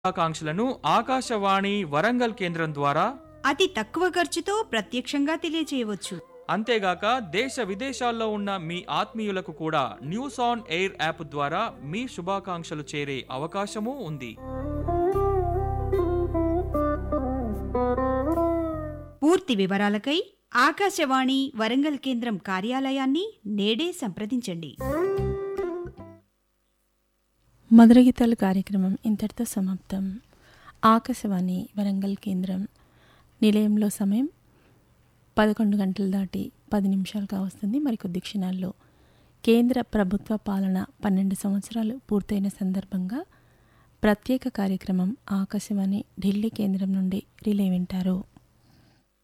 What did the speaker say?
శుభాకాంక్షలను ఆకాశవాణి వరంగల్ కేంద్రం ద్వారా అతి తక్కువ ఖర్చుతో ప్రత్యక్షంగా తెలియజేయవచ్చు అంతేగాక దేశ విదేశాల్లో ఉన్న మీ ఆత్మీయులకు కూడా న్యూస్ ఆన్ ఎయిర్ యాప్ ద్వారా మీ శుభాకాంక్షలు చేరే అవకాశమూ ఉంది పూర్తి వివరాలకై ఆకాశవాణి వరంగల్ కేంద్రం కార్యాలయాన్ని నేడే సంప్రదించండి మధురగీతాలు కార్యక్రమం ఇంతటితో సమాప్తం ఆకాశవాణి వరంగల్ కేంద్రం నిలయంలో సమయం పదకొండు గంటలు దాటి పది నిమిషాలు కావస్తుంది మరికొద్ది క్షణాల్లో కేంద్ర ప్రభుత్వ పాలన పన్నెండు సంవత్సరాలు పూర్తయిన సందర్భంగా ప్రత్యేక కార్యక్రమం ఆకాశవాణి ఢిల్లీ కేంద్రం నుండి రిలే వింటారు